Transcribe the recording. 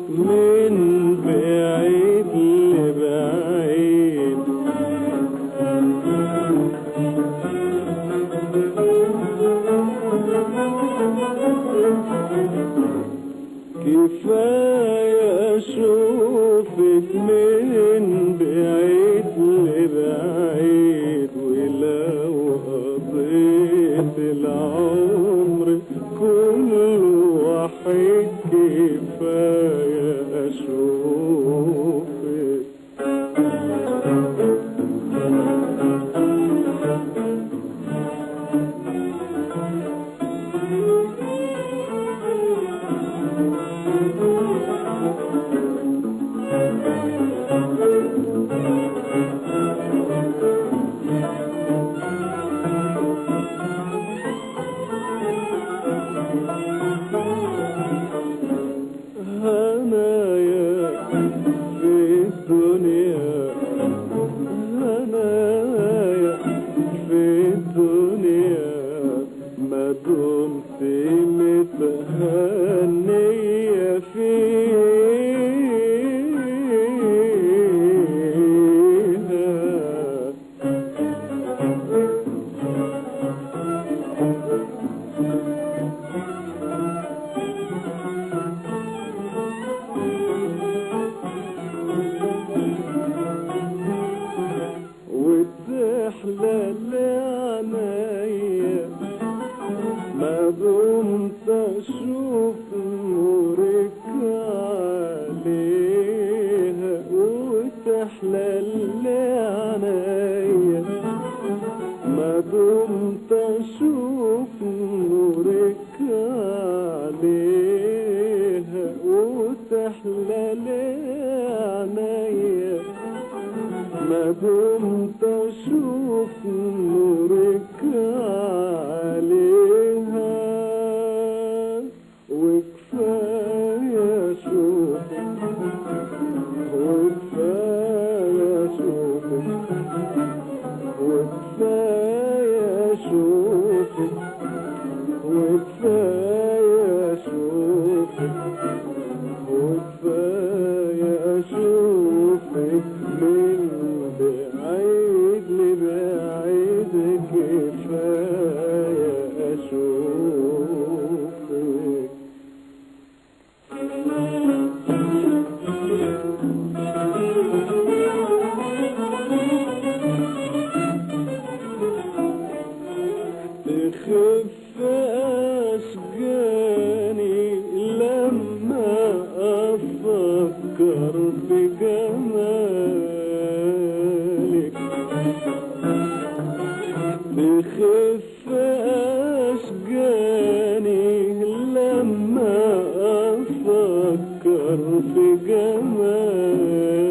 من بعيد لبعيد كفاية أشوفك من بعيد لبعيد ولو قضيت العمر كله وحيد كفاية أشوفك هنايا في الدنيا هنايا في الدنيا ما دمت متهنية فيها وتحلى لعنايا ما دمت اشوف نورك عليها وتحلى لعنايا ما دمت اشوف نورك عليها وتحلى لعنايا ما دمت اشوف نورك عليها وكفايه اشوفك وكفايه اشوفك وكفايه اشوفك وكفايه اشوفك وكفاية أشوفك من بعيد لبعيد كفاية أشوفك تخف أشجاني لما أفكر بجمالك تخف أشجاني لما أفكر بجمالك